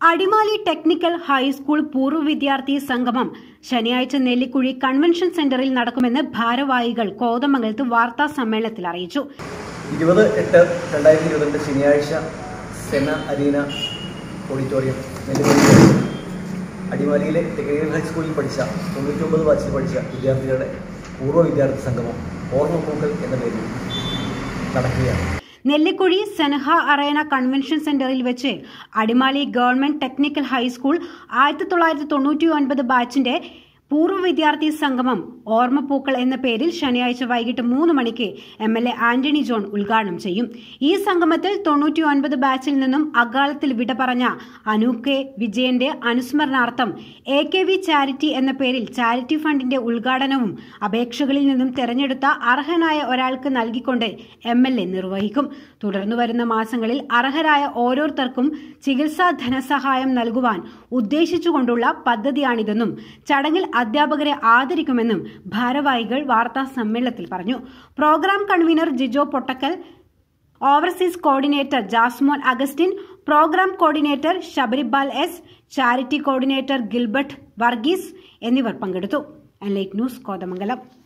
Adimali technical high school പൂർവ്വ വിദ്യാർത്ഥി സംഗമം ശനിയാഴ്ച നെല്ലിക്കുഴി കൺവെൻഷൻ സെന്ററിൽ നടക്കുമെന്ന് ഭാരവാഹികൾ കോതമംഗലത്ത് വാർത്താ സമ്മേളനത്തിൽ അറിയിച്ചു ഇരുപത് എട്ട് രണ്ടായിരത്തി ഇരുപത്തിരണ്ട് ശനിയാഴ്ച സെന അരീന ഓഡിറ്റോറിയം നെല്ലിക്കുഴി അടിമാലിയിലെ ടെക്നിക്കൽ ഹൈസ്കൂളിൽ പഠിച്ച തൊണ്ണൂറ്റൊമ്പത് ബാച്ചിൽ പഠിച്ച വിദ്യാർത്ഥികളുടെ പൂർവ്വ വിദ്യാർത്ഥി സംഗമം ഓർമ്മപ്പൂക്കൾ എന്ന പേരിൽ നടക്കുകയാണ് നെല്ലിക്കുഴി സെനഹ അറേന കൺവെൻഷൻ സെന്ററിൽ വെച്ച് അടിമാലി ഗവൺമെന്റ് ടെക്നിക്കൽ ഹൈസ്കൂൾ ആയിരത്തി തൊള്ളായിരത്തി തൊണ്ണൂറ്റി ഒൻപത് ബാച്ചിന്റെ പൂർവ്വ വിദ്യാർത്ഥി സംഗമം ഓർമ്മപ്പൂക്കൾ എന്ന പേരിൽ ശനിയാഴ്ച വൈകിട്ട് മൂന്ന് മണിക്ക് M L A Antony John ഉദ്ഘാടനം ചെയ്യും ഈ സംഗമത്തിൽ തൊണ്ണൂറ്റി ഒൻപത് ബാച്ചിൽ നിന്നും അകാലത്തിൽ വിട പറഞ്ഞ അനു കെ വിജയന്റെ അനുസ്മരണാർത്ഥം എ കെ വി ചാരിറ്റി എന്ന പേരിൽ ചാരിറ്റി ഫണ്ടിന്റെ ഉദ്ഘാടനവും അപേക്ഷകളിൽ നിന്നും തെരഞ്ഞെടുത്ത അർഹനായ ഒരാൾക്ക് നൽകിക്കൊണ്ട് എം എൽ എ നിർവഹിക്കും തുടർന്നു വരുന്ന മാസങ്ങളിൽ അർഹരായ ഓരോരുത്തർക്കും ചികിത്സാ ധനസഹായം നൽകുവാൻ ഉദ്ദേശിച്ചുകൊണ്ടുള്ള പദ്ധതിയാണിതെന്നും ചടങ്ങിൽ അധ്യാപകരെ ആദരിക്കുമെന്നും ഭാരവാഹികൾ വാർത്താ സമ്മേളനത്തിൽ പറഞ്ഞു programme convener Jijo Pottakkal overseas coordinator Jasmon Augustine programme coordinator Sabaribal S charity coordinator Gilbert Varghese എന്നിവർ പങ്കെടുത്തു ലൈറ്റ് ന്യൂസ് കോതമംഗലം